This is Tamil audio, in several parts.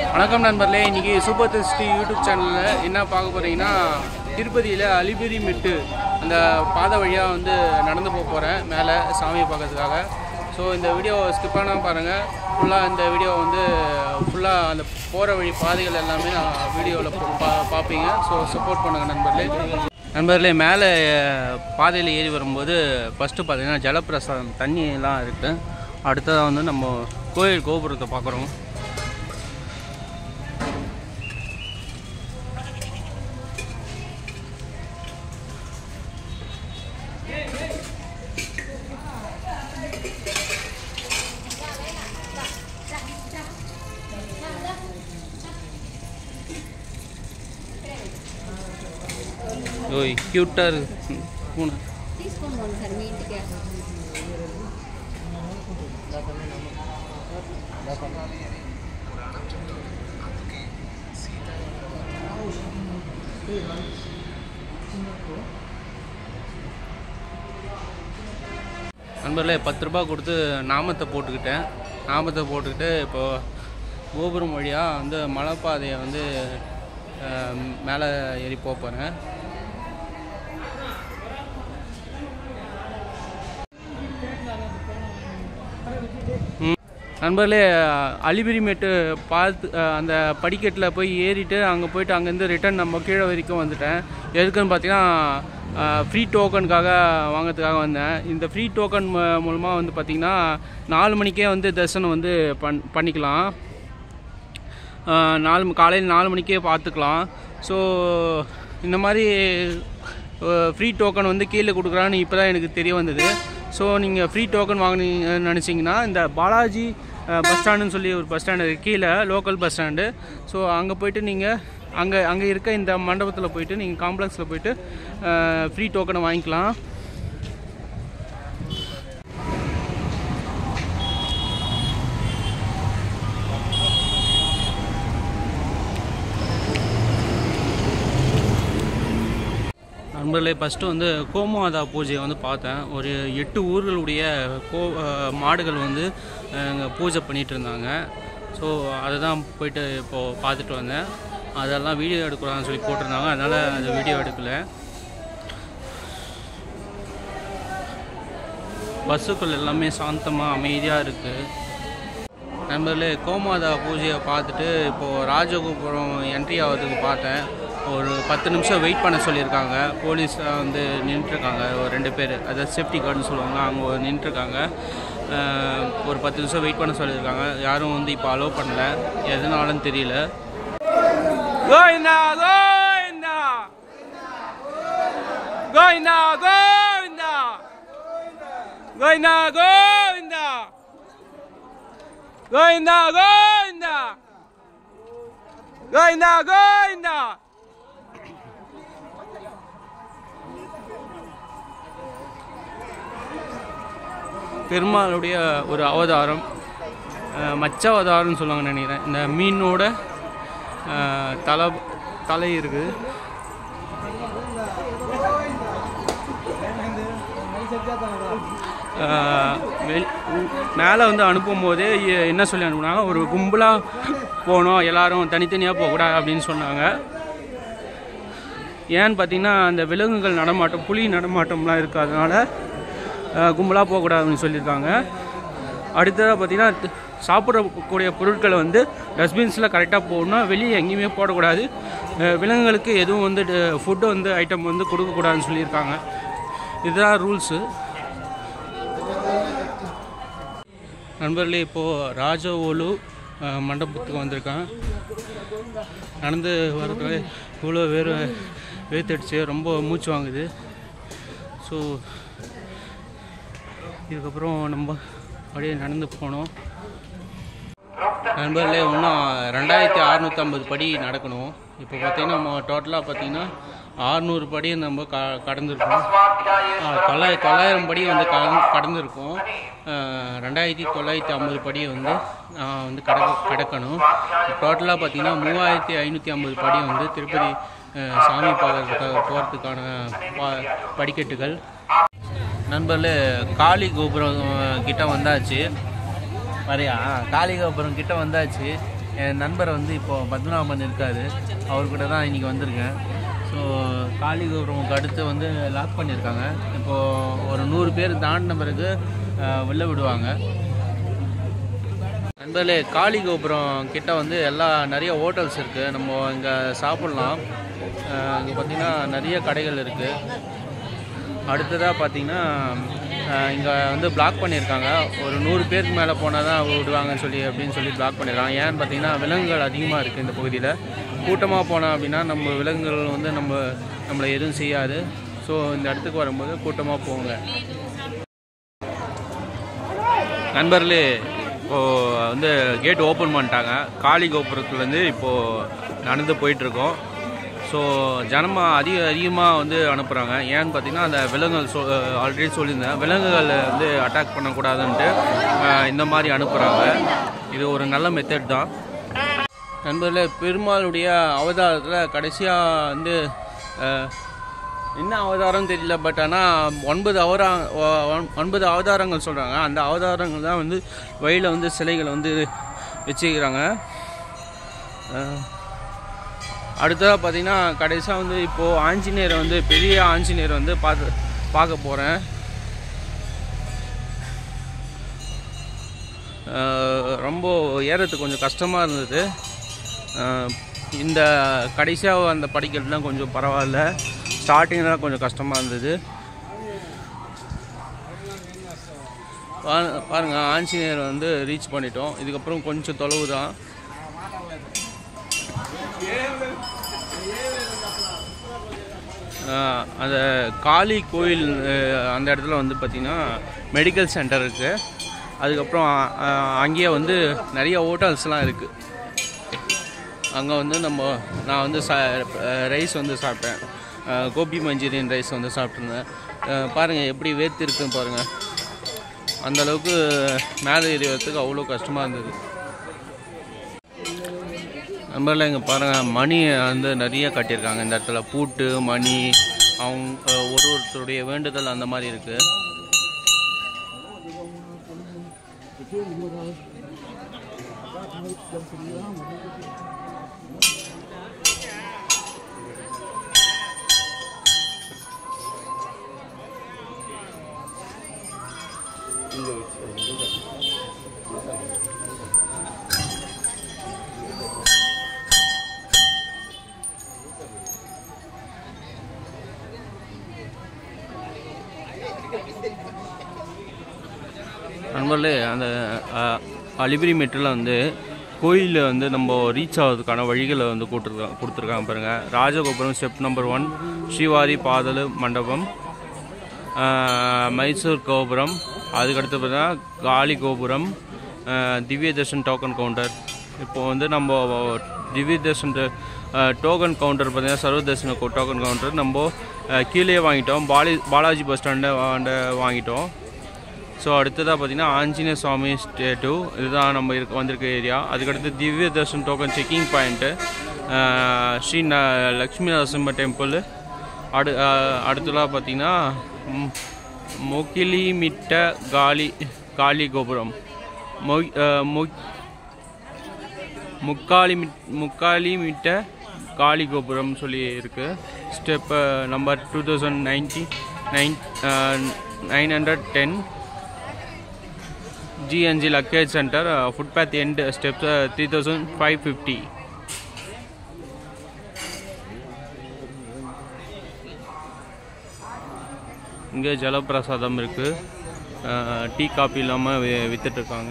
வணக்கம் நண்பர்களே இன்றைக்கி சூப்பர் திருஷ்டி யூடியூப் சேனலில் என்ன பார்க்க போகிறீங்கன்னா திருப்பதியில் அலிபெரி மெட்டு அந்த பாதை வழியாக வந்து நடந்து போக போகிறேன் மேலே சாமியை பார்க்கறதுக்காக ஸோ இந்த வீடியோ ஸ்கிப் பண்ணாமல் பாருங்கள் ஃபுல்லாக இந்த வீடியோ வந்து ஃபுல்லாக அந்த போகிற வழி பாதைகள் எல்லாமே நான் வீடியோவில் பா பார்ப்பீங்க ஸோ சப்போர்ட் பண்ணுங்கள் நண்பர்களே நண்பர்களே மேலே பாதையில் ஏறி வரும்போது ஃபஸ்ட்டு பார்த்தீங்கன்னா ஜலப்பிரசாதம் தண்ணி எல்லாம் இருக்குது அடுத்ததாக வந்து நம்ம கோயில் கோபுரத்தை பார்க்குறோம் ஓய் க்யூட்டாக இருக்கு பூனை తీసుకోండి సార్ మీ ఇంటికి நண்பர்களே பத்து ரூபா கொடுத்து நாமத்தை போட்டுக்கிட்டேன் நாமத்தை போட்டுக்கிட்டு இப்போது கோபுரம் வழியாக வந்து மலைப்பாதையை வந்து அஹ், மேலே ஏறி போக போகிறேன் நண்பர்களே அலிபிரிமேட்டு பார்த்து அஹ், அந்த படிக்கட்டில் போய் ஏறிட்டு அங்கே போயிட்டு அங்கேருந்து ரிட்டர்ன் நம்ம கீழே வரைக்கும் வந்துட்டேன் எதுக்குன்னு பார்த்தீங்கன்னா ஃப்ரீ டோக்கனுக்காக வாங்கிறதுக்காக வந்தேன் இந்த ஃப்ரீ டோக்கன் மூலமாக வந்து பார்த்திங்கன்னா நாலு மணிக்கே வந்து தரிசனம் வந்து பண் பண்ணிக்கலாம் ஆஹ் நாலு ம- காலையில் நாலு மணிக்கே பார்த்துக்கலாம் ஸோ இந்த மாதிரி ஃப்ரீ டோக்கன் வந்து கீழே கொடுக்குறான்னு இப்போ தான் எனக்கு தெரிய வந்தது ஸோ நீங்கள் ஃப்ரீ டோக்கன் வாங்கினீங்க நினச்சிங்கன்னா இந்த பாலாஜி பஸ் ஸ்டாண்டுன்னு சொல்லி ஒரு பஸ் ஸ்டாண்டு கீழே லோக்கல் பஸ் ஸ்டாண்டு ஸோ அங்கே போயிட்டு நீங்கள் அங்கே அங்கே இருக்க இந்த மண்டபத்தில் போயிட்டு நீங்கள் காம்ப்ளெக்ஸில் போயிட்டு ஃப்ரீ டோக்கனை வாங்கிக்கலாம் நண்பர்களே ஃபஸ்ட்டு வந்து கோமாதா பூஜையை வந்து பார்த்தேன் ஒரு எட்டு ஊர்களுடைய கோ அஹ் மாடுகள் வந்து அங்கே பூஜை பண்ணிகிட்டு இருந்தாங்க ஸோ அதை தான் போயிட்டு இப்போது பார்த்துட்டு வந்தேன் அதெல்லாம் வீடியோ எடுக்கலாம்னு சொல்லி போட்டிருந்தாங்க அதனால் அந்த வீடியோ எடுக்கலை பஸ்ஸுக்குள் எல்லாமே சாந்தமாக அமைதியாக இருக்குது நண்பர்களே கோமாதா பூஜையை பார்த்துட்டு இப்போது ராஜகோபுரம் என்ட்ரி ஆகிறதுக்கு பார்த்தேன் ஒரு பத்து நிமிஷம் வெயிட் பண்ண சொல்லியிருக்காங்க போலீஸ் வந்து நின்றுருக்காங்க ஒரு ரெண்டு பேர் அதாவது சேஃப்டி கார்டுன்னு சொல்லுவாங்க அவங்க நின்றுருக்காங்க ஒரு பத்து நிமிஷம் வெயிட் பண்ண சொல்லியிருக்காங்க யாரும் வந்து இப்போ அலோவ் பண்ணல எதனாலன்னு தெரியல கோவிந்தா கோவிந்தா கோவிந்தா கோவிந்தா கோவிந்தா கோவிந்தா கோவிந்தா கோவிந்தா கோவிந்தா கோவிந்தா பெருமாளுடைய ஒரு அவதாரம் அஹ், மச்ச அவதாரம்னு சொல்லுவாங்க நினைக்கிறேன் இந்த மீனோட அஹ், தலை தலை இருக்குது மேலே வந்து அனுப்பும் போதே எ- என்ன சொல்லி அனுப்புனாங்க ஒரு கும்பலாக போகணும் எல்லாரும் தனித்தனியாக போகக்கூடாது அப்படின்னு சொன்னாங்க ஏன்னு பார்த்தீங்கன்னா அந்த விலங்குகள் நடமாட்டம் புலி நடமாட்டம்லாம் இருக்காதனால கும்பலாக போகக்கூடாது அப்படின்னு சொல்லியிருக்காங்க அடுத்ததாக பார்த்தீங்கன்னா த- சாப்பிடக்கூடிய பொருட்களை வந்து டஸ்ட்பின்ஸில் கரெக்டாக போடணும் வெளியே எங்கேயுமே போடக்கூடாது அஹ் விலங்குகளுக்கு எதுவும் வந்து ஃபுட்டு வந்து ஐட்டம் வந்து கொடுக்கக்கூடாதுன்னு சொல்லியிருக்காங்க இதுதான் ரூல்ஸு நண்பர்களே இப்போது ராஜவோலு அஹ், மண்டபத்துக்கு வந்திருக்கேன் நடந்து வரதுக்கு இவ்வளோ வேறு வேத்தடிச்சு ரொம்ப மூச்சு வாங்குது ஸோ இதுக்கப்புறம் நம்ம அப்படியே நடந்து போனோம் நண்பர்களே இன்னும் ரெண்டாயிரத்தி அறநூற்றம்பது படி நடக்கணும் இப்போ பார்த்தீங்கன்னா நம்ம டோட்டலாக பார்த்தீங்கன்னா ஆறுநூறு படி நம்ம க கடந்திருக்கோம் ஆ, தொள்ளாயிரம் தொள்ளாயிரம் படி வந்து கலந்து கடந்திருக்கோம் ஆ, ரெண்டாயிரத்தி தொள்ளாயிரத்தி ஐம்பது படி வந்து நான் வந்து கடக்க கடக்கணும் டோட்டலாக பார்த்தீங்கன்னா மூவாயிரத்தி ஐநூற்றி ஐம்பது படி வந்து திருப்பதி ஆ, சாமி பார்க்கறதுக்காக போகிறதுக்கான பா படிக்கட்டுகள் நண்பர்களே காளி கோபுரம் அஹ், கிட்ட வந்தாச்சு வரையா காளி கோபுரம் கிட்ட வந்தாச்சு என் நண்பர் வந்து இப்போது பத்மநாபன் இருக்கார் அவர் கூட தான் இன்றைக்கி வந்திருக்கேன் ஸோ காளிகோபுரமுக்கு அடுத்து வந்து லாக் பண்ணியிருக்காங்க இப்போது ஒரு நூறு பேர் தாண்டின பிறகு அஹ், வெளில விடுவாங்க நண்பர்களே காளி கோபுரம் கிட்ட வந்து எல்லா நிறைய ஹோட்டல்ஸ் இருக்குது நம்ம இங்கே சாப்பிட்லாம் இங்கே பார்த்தீங்கன்னா நிறைய கடைகள் இருக்குது அடுத்ததாக பார்த்தீங்கன்னா இங்கே வந்து பிளாக் பண்ணியிருக்காங்க ஒரு நூறு பேருக்கு மேலே போனால் தான் விடுவாங்கன்னு சொல்லி அப்படின்னு சொல்லி பிளாக் பண்ணியிருக்காங்க ஏன்னு பார்த்தீங்கன்னா விலங்குகள் அதிகமாக இருக்குது இந்த பகுதியில் கூட்டமாக போனோம் அப்படின்னா நம்ம விலங்குகள் வந்து நம்ம நம்மளை எதுவும் செய்யாது ஸோ இந்த இடத்துக்கு வரும்போது கூட்டமாக போங்க நண்பர்களே இப்போது வந்து கேட் ஓப்பன் பண்ணிட்டாங்க காளி கோபுரத்துலேருந்து இப்போது நடந்து போயிட்டுருக்கோம் ஸோ ஜனமாக அதிக அதிகமாக வந்து அனுப்புகிறாங்க ஏன்னு பார்த்தீங்கன்னா அந்த விலங்குகள் சொ ஆல்ரெடி சொல்லியிருந்தேன் விலங்குகள் வந்து அட்டாக் பண்ணக்கூடாதுன்ட்டு அஹ், இந்த மாதிரி அனுப்புகிறாங்க இது ஒரு நல்ல மெத்தட் தான் நண்பர்களே பெருமாளுடைய அவதாரத்தில் கடைசியாக வந்து அஹ், என்ன அவதாரம் தெரியல பட் ஆனால் ஒன்பது அவரா ஒ- ஒன்- ஒன்பது அவதாரங்கள் சொல்கிறாங்க அந்த அவதாரங்கள் தான் வந்து வழியில் வந்து சிலைகளை வந்து வச்சுக்கிறாங்க அஹ், அடுத்ததாக பார்த்தீங்கன்னா கடைசியாக வந்து இப்போது ஆஞ்சநேயரை வந்து பெரிய ஆஞ்சநேயர் வந்து பார்த்து பார்க்க போகிறேன் ரொம்ப ஏறதுக்கு கொஞ்சம் கஷ்டமாக இருந்தது அஹ், இந்த கடைசியாக அந்த படிக்கட்டுலாம் கொஞ்சம் பரவாயில்ல ஸ்டார்டிங்லாம் கொஞ்சம் கஷ்டமாக இருந்தது பா- பாருங்க ஆஞ்சநேயர் வந்து ரீச் பண்ணிட்டோம் இதுக்கப்புறம் கொஞ்சம் தொலைவு தான் ஆஹ் அந்த காளி கோயில் ஆஹ் அந்த இடத்துல வந்து பார்த்திங்கன்னா மெடிக்கல் சென்டர் இருக்குது அதுக்கப்புறம் ஆஹ் அங்கேயே வந்து நிறைய ஹோட்டல்ஸ்லாம் இருக்குது அங்கே வந்து நம்ம நான் வந்து சா ரைஸ் வந்து சாப்பிட்டேன் ஆஹ் கோபி மஞ்சூரியன் ரைஸ் வந்து சாப்பிட்ருந்தேன் ஆஹ் பாருங்கள் எப்படி வேர்த்து இருக்குன்னு பாருங்கள் அந்த அளவுக்கு மேலே ஏறிவதுக்கு அவ்வளோ கஷ்டமாக இருந்தது நம்மள இங்கே பாருங்கள் மணி வந்து நிறைய கட்டியிருக்காங்க இந்த இடத்துல பூட்டு மணி அவங்க அஹ், ஒரு ஒருத்தருடைய வேண்டுதல் அந்த மாதிரி இருக்குது நண்பர்களே அந்த அஹ், அலிபிரி மெட்டில் வந்து கோயிலில் வந்து நம்ம ரீச் ஆகிறதுக்கான வழிகளை வந்து கொடுத்துருக்காங்க கொடுத்துருக்காங்க பாருங்கள் Rajagopuram step number one Srivari Padal Mandapam அஹ், மைசூர் கோபுரம் அதுக்கடுத்து பார்த்தீங்கன்னா காளி கோபுரம் அஹ், திவ்ய தர்ஷன் டோக்கன் கவுண்டர் இப்போ வந்து நம்ம திவ்ய தர்ஷன் டோக்கன் கவுண்டர் பார்த்தீங்கன்னா சர்வ தர்ஷன டோக்கன் கவுண்டர் நம்ம அஹ், கீழே வாங்கிட்டோம் பாலி பாலாஜி பஸ் ஸ்டாண்டை வாங்கிட்டோம் ஸோ அடுத்ததாக பார்த்தீங்கன்னா ஆஞ்சநேய சுவாமி ஸ்டேட்டு இதுதான் நம்ம இருக்க வந்திருக்க ஏரியா அதுக்கடுத்து Divya Darshan token checking point Sri ந லக்ஷ்மி நரசிம்ம டெம்பிள் அடு அஹ், அடுத்ததாக பார்த்தீங்கன்னா ம், மொக்கிலி மிட்ட காளி காளி கோபுரம் மொய் அஹ், மொக் முக்காலி மிட் முக்காலி மிட்ட காளி கோபுரம் சொல்லி இருக்கு step number two thousand ninety nine nine hundred ten GNG luggage centre footpath end steps three thousand five fifty இங்கே ஜலப்பிரசாதம் இருக்குது டீ காபி இல்லாமல் விற்றுட்ருக்காங்க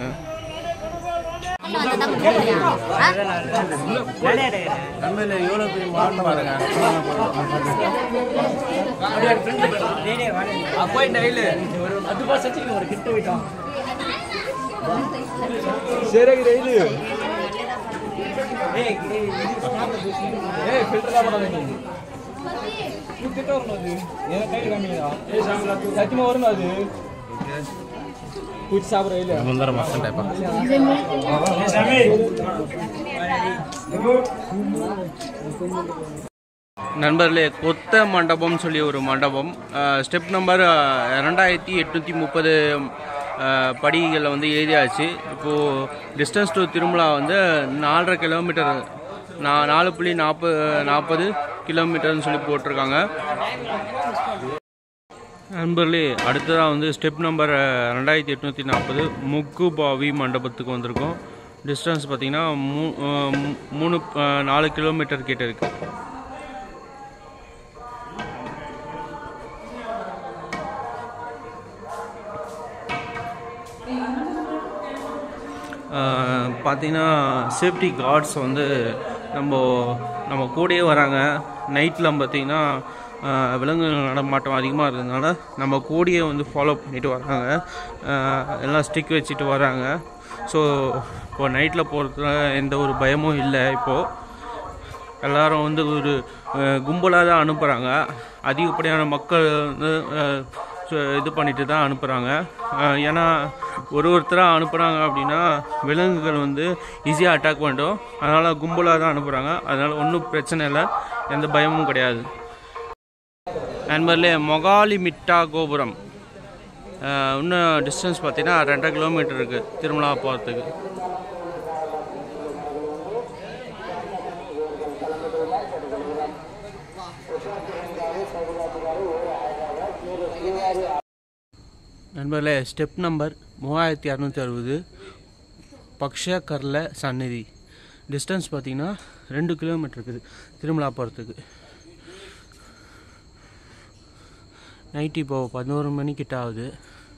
சத்தியமா வரும் அது பூச்சி சாப்பிட்ற இல்ல ముందర మస్తు టైప్ நண்பர்களே கொத்த மண்டபம் சொல்லி ஒரு மண்டபம் ஸ்டெப் நம்பர் ரெண்டாயிரத்தி எட்நூற்றி முப்பது அஹ், படிகளில் வந்து ஏறியாச்சு இப்போது டிஸ்டன்ஸ் டு திருமலா வந்து நாலரை கிலோமீட்டர் நான் நாலு புள்ளி நாற்பது நாற்பது கிலோமீட்டர்னு சொல்லி போட்டிருக்காங்க நண்பர்களே அடுத்ததாக வந்து ஸ்டெப் நம்பர் ரெண்டாயிரத்தி எட்நூற்றி நாற்பது முக்கு பாவி மண்டபத்துக்கு வந்திருக்கோம் டிஸ்டன்ஸ் பார்த்தீங்கன்னா மூ அஹ் மூ- மூணு அஹ் நாலு கிலோமீட்டர் கிட்ட இருக்கு அஹ் பார்த்தீங்கன்னா சேஃப்டி கார்ட்ஸ் வந்து நம்ம நம்ம கூடயே வராங்க நைட்டில் பார்த்தீங்கன்னா அஹ் விலங்குகள் நடமாட்டம் அதிகமாக இருக்கிறதுனால நம்ம கூடயே வந்து ஃபாலோ பண்ணிட்டு வராங்க அஹ் எல்லாம் ஸ்டிக் வச்சுட்டு வராங்க ஸோ இப்போ நைட்டில் போகிறதுல எந்த ஒரு பயமும் இல்லை இப்போது எல்லாரும் வந்து ஒரு கும்பலாக தான் அனுப்புகிறாங்க அதிகப்படியான மக்கள் வந்து அஹ், சு- இது பண்ணிட்டு தான் அனுப்புகிறாங்க ஏன்னா ஒரு ஒருத்தராக அனுப்புகிறாங்க அப்படின்னா விலங்குகள் வந்து ஈஸியாக அட்டாக் பண்ணிடும் அதனால் கும்பலாக தான் அனுப்புகிறாங்க அதனால் ஒன்றும் பிரச்சனை இல்லை எந்த பயமும் கிடையாது நண்பர்களே மொகாலி மிட்டா கோபுரம் அஹ், இன்னும் டிஸ்டன்ஸ் பார்த்தீங்கன்னா ரெண்டரை கிலோமீட்டர் இருக்குது திருமலா போகிறதுக்கு நண்பர்களே ஸ்டெப் நம்பர் மூவாயிரத்தி இரநூத்தி அறுபது பக்ஷ கர்ல சந்நிதி டிஸ்டன்ஸ் பார்த்தீங்கன்னா ரெண்டு கிலோமீட்டர் இருக்குது திருமலா போகிறதுக்கு நைட்டு இப்போ பதினோரு மணிக்கிட்ட ஆகுது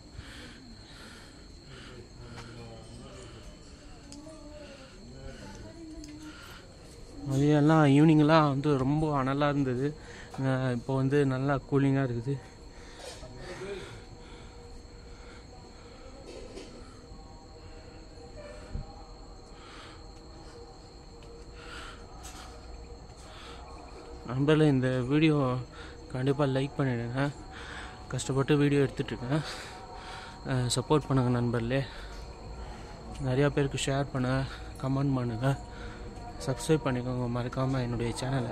மதியம்லாம் ஈவினிங்லாம் வந்து ரொம்ப அனலாக இருந்தது அஹ் இப்போ வந்து நல்லா கூலிங்காக இருக்குது நண்பர்களே இந்த வீடியோ கண்டிப்பாக லைக் பண்ணிடுங்க கஷ்டப்பட்டு வீடியோ எடுத்துட்ருக்கேன் சப்போர்ட் பண்ணுங்கள் நண்பர்களே நிறையா பேருக்கு ஷேர் பண்ணுங்கள் கமெண்ட் பண்ணுங்கள் சப்ஸ்கிரைப் பண்ணிக்கோங்க மறக்காமல் என்னுடைய சேனலை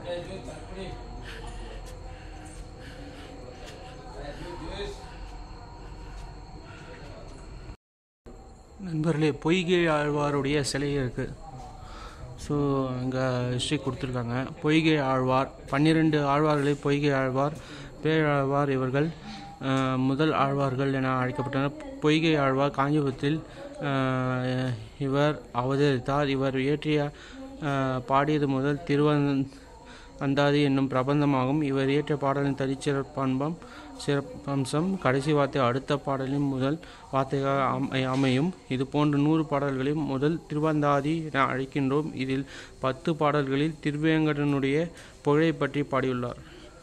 நண்பர்களே பொய்கை ஆழ்வாருடைய சிலை இருக்குது ஸோ அங்கே ஹிஸ்ட்ரி கொடுத்துருக்காங்க பொய்கை ஆழ்வார் பன்னிரெண்டு ஆழ்வார்களில் பொய்கை ஆழ்வார் பேராழ்வார் இவர்கள் அஹ், முதல் ஆழ்வார்கள் என அழைக்கப்பட்டனர் பொய்கை ஆழ்வார் காஞ்சிபுரத்தில் அஹ், இவர் அவதரித்தார் இவர் இயற்றிய அஹ், பாடியது முதல் திருவந் அந்தாதி என்னும் பிரபந்தமாகும் இவர் இயற்றிய பாடலின் தனிச்சிறப்பன்பம் சிறப்பம்சம் கடைசி வார்த்தை அடுத்த பாடலின் முதல் வார்த்தையாக அமை- அமையும் இது போன்ற நூறு பாடல்களையும் முதல் திருவந்தாதி என அழைக்கின்றோம் இதில் பத்து பாடல்களில் திருவேங்கடனுடைய புகழை பற்றி பாடியுள்ளார்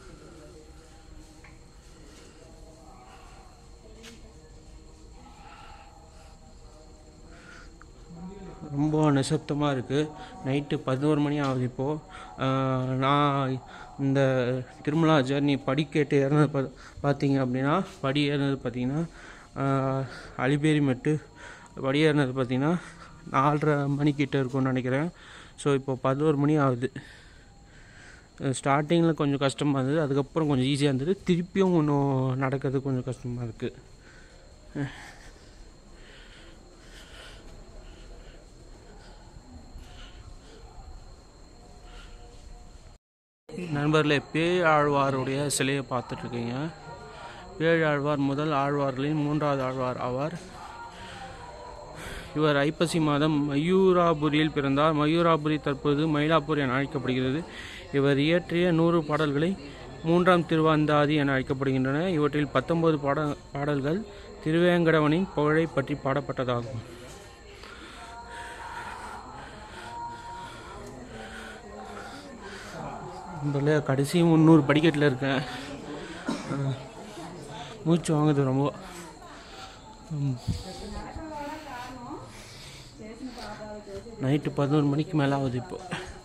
ரொம்ப நிசப்தமாக இருக்குது நைட்டு பதினோரு மணி ஆகுது இப்போது நான் இந்த திருமலா ஜர்னி படிக்கட்டு ஏறினது பா பார்த்தீங்க அப்படின்னா படி ஏறினது பார்த்தீங்கன்னா அலிபேரி மெட்டு படி ஏறினது பார்த்தீங்கன்னா நாலரை மணிக்கிட்ட இருக்கும்னு நினைக்கிறேன் ஸோ இப்போ பதினோரு மணி ஆகுது ஸ்டார்டிங்கில் கொஞ்சம் கஷ்டமாக இருந்தது அதுக்கப்புறம் கொஞ்சம் ஈஸியாக இருந்தது திருப்பியும் இன்னும் நடக்கிறது கொஞ்சம் கஷ்டமாக இருக்குது நண்பர்களே பேயாழ்வாருடைய சிலையை பார்த்துட்ருக்கீங்க பேயாழ்வார் முதல் ஆழ்வார்களின் மூன்றாவது ஆழ்வார் ஆவார் இவர் ஐப்பசி மாதம் மயூராபுரியில் பிறந்தார் மயூராபுரி தற்போது மயிலாப்பூர் என அழைக்கப்படுகிறது இவர் இயற்றிய நூறு பாடல்களை மூன்றாம் திருவந்தாதி என அழைக்கப்படுகின்றன இவற்றில் பத்தொன்பது பாட பாடல்கள் திருவேங்கடவனின் புகழை பற்றி பாடப்பட்டதாகும் நண்பர்களே கடைசி முந்நூறு படிக்கட்டில் இருக்கேன் அஹ், மூச்சு வாங்குது ரொம்ப ம். நைட்டு பதினோரு மணிக்கு மேலே ஆகுது இப்போ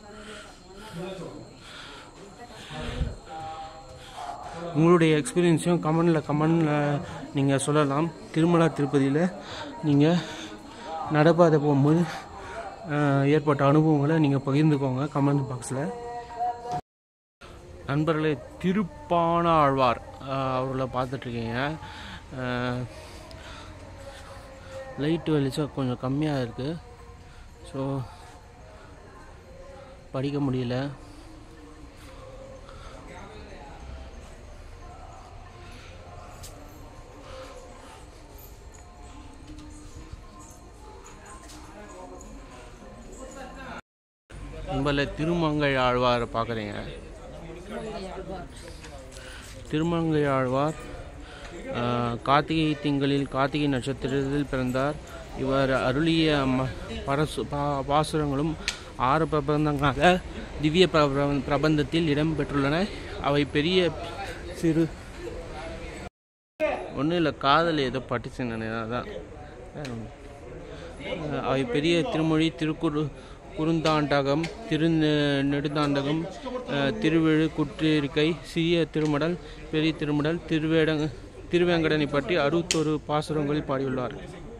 உங்களுடைய எக்ஸ்பீரியன்ஸையும் கமெண்டில் கமெண்டில் நீங்கள் சொல்லலாம் திருமலா திருப்பதியில் நீங்கள் நடைபாதை போகும்போது அஹ், ஏற்பட்ட அனுபவங்களை நீங்கள் பகிர்ந்துக்கோங்க கமெண்ட் பாக்ஸில் நண்பர்களே திருப்பான ஆழ்வார் அஹ், அவர்களை பார்த்துட்ருக்கீங்க லைட்டு வெளிச்சம் கொஞ்சம் கம்மியாக இருக்குது ஸோ படிக்க முடியல உங்களை திருமங்கை ஆழ்வார் பார்க்குறீங்க திருமங்கை ஆழ்வார் ஆஹ், கார்த்திகை திங்களில் கார்த்திகை நட்சத்திரத்தில் பிறந்தார் இவர் அருளிய ம- பரசு பா பாசுரங்களும் ஆறு பிரபந்தங்களாக திவ்ய பிரப- பிரபந்தத்தில் இடம்பெற்றுள்ளன அவை பெரிய சிறு ஒன்றும் இல்லை காதல் ஏதோ பட்டுச்சு நினைக்கிறேன் அதான் வேற ஒண்ணும். அஹ் அவை பெரிய திருமொழி திருக்குறு குறுந்தாண்டகம் திரு நெ- நெடுந்தாண்டகம் அஹ் திருவெழு குற்றிருக்கை சிறிய திருமடல் பெரிய திருமடல் திருவேடங் திருவேங்கடனை பற்றி அறுபத்தொரு பாசுரங்களில் பாடியுள்ளார்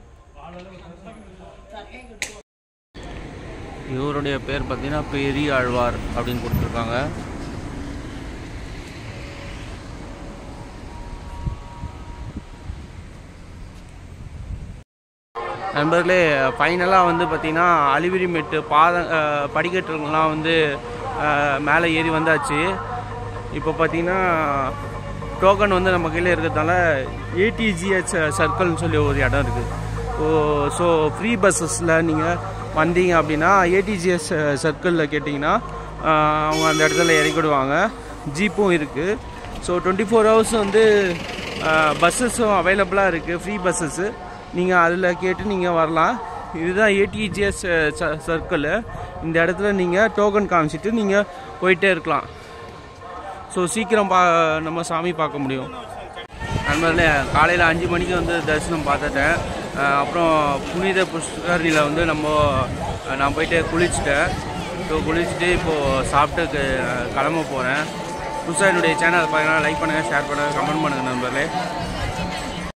இவருடைய பேர் பார்த்தீங்கன்னா பெரிய ஆழ்வார் அப்படின்னு கொடுத்துருக்காங்க நண்பர்களே ஃபைனலாக வந்து பார்த்திங்கன்னா அலிவிரிமெட்டு பாத அஹ், படிக்கட்டுலாம் வந்து அஹ், மேலே ஏறி வந்தாச்சு இப்போ பார்த்தீங்கன்னா டோக்கன் வந்து நம்ம கையில் இருக்கிறதுனால ஏடிஜிஹெச் சர்க்கிள்னு சொல்லி ஒரு இடம் இருக்குது ஓ ஸோ ஃப்ரீ பஸ்ஸஸில் நீங்கள் வந்தீங்க அப்படின்னா ஏடிஜிஎஸ் சர்க்கிளில் கேட்டிங்கன்னா அஹ், அவங்க அந்த இடத்துல இறக்கிடுவாங்க ஜீப்பும் இருக்குது ஸோ டுவெண்ட்டி ஃபோர் ஹவர்ஸ் வந்து பஸ்ஸஸும் அவைலபிளாக இருக்குது ஃப்ரீ பஸ்ஸஸ்ஸு நீங்கள் அதில் கேட்டு நீங்கள் வரலாம் இதுதான் ஏடிஜிஎஸ் சர்க்கிள் இந்த இடத்துல நீங்கள் டோக்கன் காமிச்சிட்டு நீங்கள் போயிட்டே இருக்கலாம் ஸோ சீக்கிரம் பா நம்ம சாமி பார்க்க முடியும் நண்பர்களே காலையில் அஞ்சு மணிக்கு வந்து தரிசனம் பார்த்துட்டேன் அஹ் அப்புறம் புனித புஷ்கரணியில் வந்து நம்ம அஹ் நான் போயிட்டு குளிச்சுட்டேன் ஸோ குளிச்சுட்டு இப்போது சாப்பிட்டு க- கிளம்ப போகிறேன் புதுசாக என்னுடைய சேனல் பார்த்தீங்கன்னா லைக் பண்ணுங்கள் ஷேர் பண்ணுங்கள் கமெண்ட் பண்ணுங்கள் நண்பர்களே